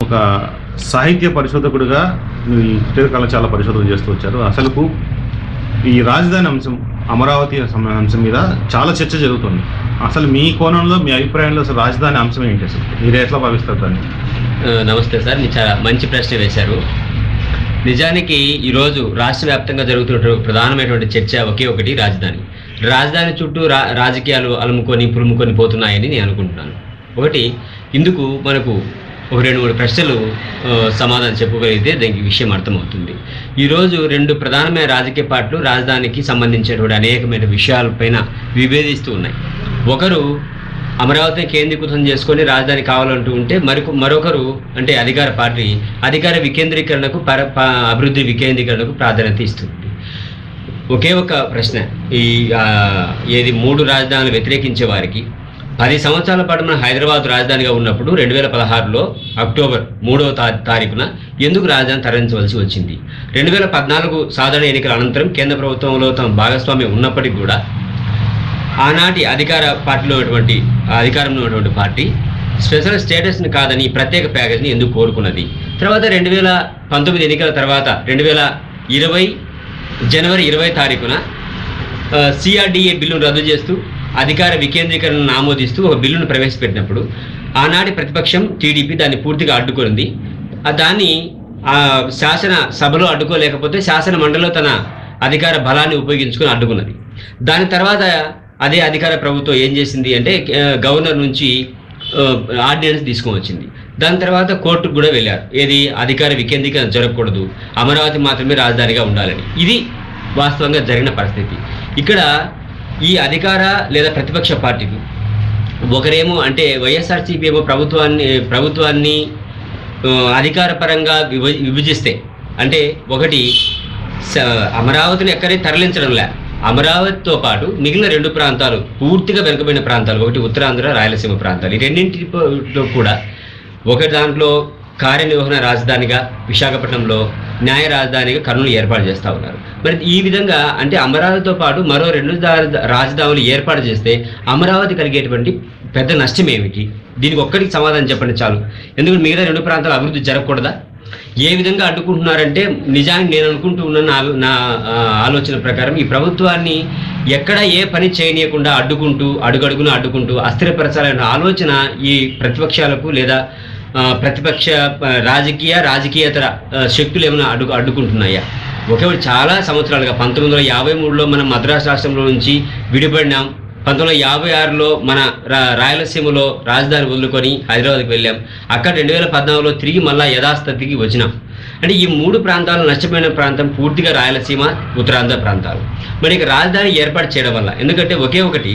ఒక సాహిత్య పరిశోధకుడిగా మీరు ఈ ఇటీవల కాలం చాలా పరిశోధన చేస్తూ వచ్చారు అసలుకు ఈ రాజధాని అంశం అమరావతి సమ- అంశం మీద చాలా చర్చ జరుగుతుంది అసలు మీ కోణంలో మీ అభిప్రాయంలో అసలు రాజధాని అంశం ఏంటి అసలు మీరు ఎట్లా భావిస్తారు దాన్ని ఆ, నమస్తే సార్ మీరు చాలా మంచి ప్రశ్న వేశారు నిజానికి ఈరోజు రాష్ట్ర వ్యాప్తంగా జరుగుతున్న ప్రధానమైనటువంటి చర్చ ఒకే ఒకటి రాజధాని రాజధాని చుట్టూ రా రాజకీయాలు అలుముకొని పురుముకొని పోతున్నాయని నేను అనుకుంటున్నాను ఒకటి ఇందుకు మనకు ఒక రెండు మూడు ప్రశ్నలు ఆ, సమాధానం చెప్పగలిగితే దానికి విషయం అర్థమవుతుంది ఈరోజు రెండు ప్రధానమైన రాజకీయ పార్టీలు రాజధానికి సంబంధించినటువంటి అనేకమైన విషయాలపైన విభేదిస్తూ ఉన్నాయి ఒకరు అమరావతిని కేంద్రీకృతం చేసుకొని రాజధాని కావాలంటూ ఉంటే మరి మరొకరు అంటే అధికార పార్టీ అధికార వికేంద్రీకరణకు పర ప- అభివృద్ధి వికేంద్రీకరణకు ప్రాధాన్యత ఇస్తుంది ఒకే ఒక ప్రశ్న ఈ ఆ, ఏది మూడు రాజధానులు వ్యతిరేకించే వారికి పది సంవత్సరాల పాటు మన హైదరాబాద్ రాజధానిగా ఉన్నప్పుడు రెండు వేల పదహారులో అక్టోబర్ మూడవ తా తారీఖున ఎందుకు రాజధాని తరలించవలసి వచ్చింది రెండు వేల పద్నాలుగు సాధారణ ఎన్నికల అనంతరం కేంద్ర ప్రభుత్వంలో తమ భాగస్వామ్యం ఉన్నప్పటికీ కూడా ఆనాటి అధికార పార్టీలో ఉన్నటువంటి ఆ అధికారంలో ఉన్నటువంటి పార్టీ స్పెషల్ స్టేటస్ని కాదని ఈ ప్రత్యేక ప్యాకేజ్ని ఎందుకు కోరుకున్నది తర్వాత రెండు వేల పంతొమ్మిది ఎన్నికల తర్వాత రెండు వేల ఇరవై జనవరి ఇరవై తారీఖున సిఆర్డిఏ బిల్లును రద్దు చేస్తూ అధికార వికేంద్రీకరణను ఆమోదిస్తూ ఒక బిల్లును ప్రవేశపెట్టినప్పుడు ఆనాటి ప్రతిపక్షం టీడీపీ దాన్ని పూర్తిగా అడ్డుకుంది ఆ దాన్ని ఆ శాసన సభలో అడ్డుకోలేకపోతే శాసన మండలిలో తన అధికార బలాన్ని ఉపయోగించుకొని అడ్డుకున్నది దాని తర్వాత అదే అధికార ప్రభుత్వం ఏం చేసింది అంటే ఆ, గవర్నర్ నుంచి ఆ, ఆర్డినెన్స్ తీసుకొని వచ్చింది దాని తర్వాత కోర్టుకు కూడా వెళ్ళారు ఏది అధికార వికేంద్రీకరణ జరగకూడదు అమరావతి మాత్రమే రాజధానిగా ఉండాలని ఇది వాస్తవంగా జరిగిన పరిస్థితి ఇక్కడ ఈ అధికార లేదా ప్రతిపక్ష పార్టీలు ఒకరేమో అంటే వైఎస్ఆర్సీపీ ఏమో ప్రభుత్వాన్ని ప్రభుత్వాన్ని ఆ, అధికారపరంగా విభ విభజిస్తే అంటే ఒకటి స- అమరావతిని ఎక్కడే తరలించడంలే అమరావతితో పాటు మిగిలిన రెండు ప్రాంతాలు పూర్తిగా వెనుకబడిన ప్రాంతాలు ఒకటి ఉత్తరాంధ్ర రాయలసీమ ప్రాంతాలు ఈ రెండింటిలో కూడా ఒక దాంట్లో కార్యనిర్వహణ రాజధానిగా విశాఖపట్నంలో న్యాయ రాజధానిగా కర్నూలు ఏర్పాటు చేస్తూ ఉన్నారు మరి ఈ విధంగా అంటే అమరావతితో పాటు మరో రెండు దా- రాజధానులు ఏర్పాటు చేస్తే అమరావతి కలిగేటువంటి పెద్ద నష్టం ఏమిటి దీనికి ఒక్కడికి సమాధానం చెప్పండి చాలు ఎందుకంటే మిగతా రెండు ప్రాంతాలు అభివృద్ధి జరగకూడదా ఏ విధంగా అడ్డుకుంటున్నారంటే నిజానికి నేను అనుకుంటూ ఉన్న నా నా ఆ, ఆలోచన ప్రకారం ఈ ప్రభుత్వాన్ని ఎక్కడ ఏ పని చేయనీయకుండా అడ్డుకుంటూ అడుగడుగున అడ్డుకుంటూ అస్థిరపరచాలనే ఆలోచన ఈ ప్రతిపక్షాలకు లేదా ఆ, ప్రతిపక్ష ఆ, రాజకీయ రాజకీయేతర ఆ, శక్తులు ఏమైనా అడ్డు అడ్డుకుంటున్నాయా ఒకే ఒకటి చాలా సంవత్సరాలుగా పంతొమ్మిది వందల యాభై మూడులో మనం మద్రాసు రాష్ట్రంలో నుంచి విడిపడినాం పంతొమ్మిది వందల యాభై ఆరులో మన రా రాయలసీమలో రాజధాని వదులుకొని హైదరాబాద్కి వెళ్ళాం అక్కడ రెండు వేల పద్నాలుగులో తిరిగి మళ్ళా యథాస్థితికి వచ్చినాం అంటే ఈ మూడు ప్రాంతాలు నష్టపోయిన ప్రాంతం పూర్తిగా రాయలసీమ ఉత్తరాంధ్ర ప్రాంతాలు మరి ఇక రాజధాని ఏర్పాటు చేయడం వల్ల ఎందుకంటే ఒకే ఒకటి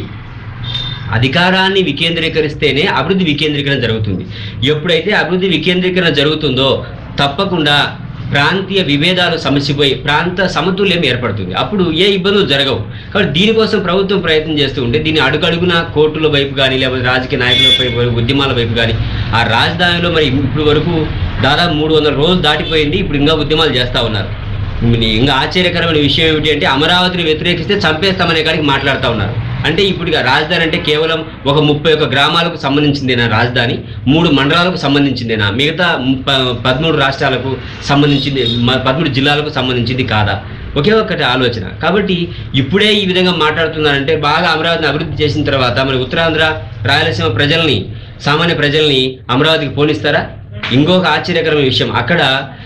అధికారాన్ని వికేంద్రీకరిస్తేనే అభివృద్ధి వికేంద్రీకరణ జరుగుతుంది ఎప్పుడైతే అభివృద్ధి వికేంద్రీకరణ జరుగుతుందో తప్పకుండా ప్రాంతీయ విభేదాలు సమస్యపోయి ప్రాంత సమతుల్యం ఏర్పడుతుంది అప్పుడు ఏ ఇబ్బందులు జరగవు కాబట్టి దీనికోసం ప్రభుత్వం ప్రయత్నం చేస్తూ ఉంటే దీన్ని అడుగడుగున కోర్టుల వైపు కానీ లేకపోతే రాజకీయ నాయకుల వైపు ఉద్యమాల వైపు కానీ ఆ రాజధానిలో మరి ఇప్పుడు వరకు దాదాపు మూడు వందల రోజులు దాటిపోయింది ఇప్పుడు ఇంకా ఉద్యమాలు చేస్తూ ఉన్నారు ఇది ఇంకా ఆశ్చర్యకరమైన విషయం ఏమిటి అంటే అమరావతిని వ్యతిరేకిస్తే చంపేస్తామనే కాడికి మాట్లాడుతూ ఉన్నారు అంటే ఇప్పుడు ఇక రాజధాని అంటే కేవలం ఒక ముప్పై ఒక్క గ్రామాలకు సంబంధించిందేనా రాజధాని మూడు మండలాలకు సంబంధించిందేనా మిగతా ప- పదమూడు రాష్ట్రాలకు సంబంధించింది మ- పదమూడు జిల్లాలకు సంబంధించింది కాదా ఒకే ఒక్కటి ఆలోచన కాబట్టి ఇప్పుడే ఈ విధంగా మాట్లాడుతున్నారంటే బాగా అమరావతిని అభివృద్ధి చేసిన తర్వాత మరి ఉత్తరాంధ్ర రాయలసీమ ప్రజల్ని సామాన్య ప్రజల్ని అమరావతికి పోనిస్తారా ఇంకొక ఆశ్చర్యకరమైన విషయం అక్కడ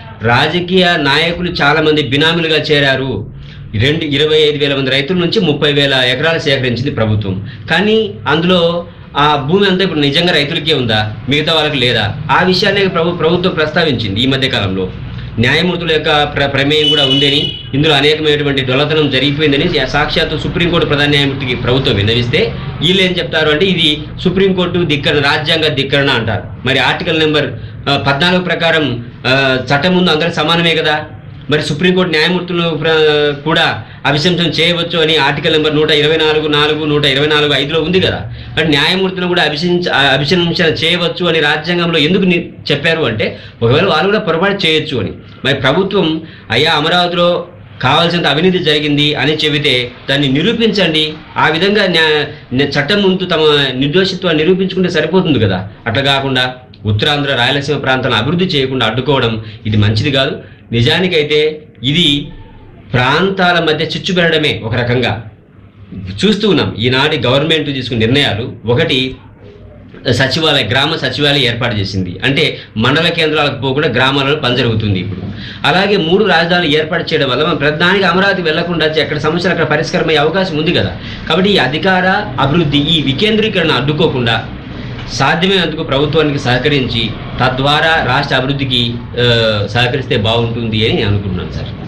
రాజకీయ నాయకులు చాలా మంది బినామీలుగా చేరారు రెండు ఇరవై ఐదు వేల మంది రైతుల నుంచి ముప్పై వేల ఎకరాలు సేకరించింది ప్రభుత్వం కానీ అందులో ఆ భూమి అంతా ఇప్పుడు నిజంగా రైతులకే ఉందా మిగతా వాళ్ళకి లేదా ఆ విషయాన్ని ప్రభు ప్రభుత్వం ప్రస్తావించింది ఈ మధ్య కాలంలో న్యాయమూర్తుల యొక్క ప్ర ప్రమేయం కూడా ఉందని ఇందులో అనేకమైనటువంటి దొలతనం జరిగిపోయిందని సాక్షాత్తు సుప్రీంకోర్టు ప్రధాన న్యాయమూర్తికి ప్రభుత్వం విన్నవిస్తే వీళ్ళు ఏం చెప్తారు అంటే ఇది సుప్రీంకోర్టు ధిక్కరణ రాజ్యాంగ ధిక్కరణ అంటారు మరి ఆర్టికల్ నెంబర్ ఆ, పద్నాలుగు ప్రకారం ఆ, చట్టం ముందు అందరూ సమానమే కదా మరి సుప్రీంకోర్టు న్యాయమూర్తులు ప్ర- కూడా అభిశంసన చేయవచ్చు అని ఆర్టికల్ నెంబర్ నూట ఇరవై నాలుగు నాలుగు నూట ఇరవై నాలుగు ఐదులో ఉంది కదా అంటే న్యాయమూర్తులను కూడా అభిశంస అభిశంసన చేయవచ్చు అని రాజ్యాంగంలో ఎందుకు ని- చెప్పారు అంటే ఒకవేళ వాళ్ళు కూడా పొరపాటు చేయొచ్చు అని మరి ప్రభుత్వం అయ్యా అమరావతిలో కావాల్సినంత అవినీతి జరిగింది అని చెబితే దాన్ని నిరూపించండి ఆ విధంగా న్యా న్యా- చట్టం ముందు తమ నిర్దోషిత్వాన్ని నిరూపించుకుంటే సరిపోతుంది కదా అట్లా కాకుండా ఉత్తరాంధ్ర రాయలసీమ ప్రాంతాలను అభివృద్ధి చేయకుండా అడ్డుకోవడం ఇది మంచిది కాదు నిజానికైతే ఇది ప్రాంతాల మధ్య చిచ్చు పెట్టడమే ఒక రకంగా చూస్తూ ఉన్నాం ఈనాటి గవర్నమెంట్ తీసుకున్న నిర్ణయాలు ఒకటి సచివాలయ గ్రామ సచివాలయం ఏర్పాటు చేసింది అంటే మండల కేంద్రాలకు పోకుండా గ్రామాలలో పని జరుగుతుంది ఇప్పుడు అలాగే మూడు రాజధానులు ఏర్పాటు చేయడం వల్ల మనం ప్రధానికి అమరావతి వెళ్లకుండా ఎక్కడ సమస్యలు అక్కడ పరిష్కారం అయ్యే అవకాశం ఉంది కదా కాబట్టి ఈ అధికార అభివృద్ధి ఈ వికేంద్రీకరణ అడ్డుకోకుండా సాధ్యమైనందుకు ప్రభుత్వానికి సహకరించి తద్వారా రాష్ట్ర అభివృద్ధికి ఆ, సహకరిస్తే బాగుంటుంది అని నేను అనుకుంటున్నాను సార్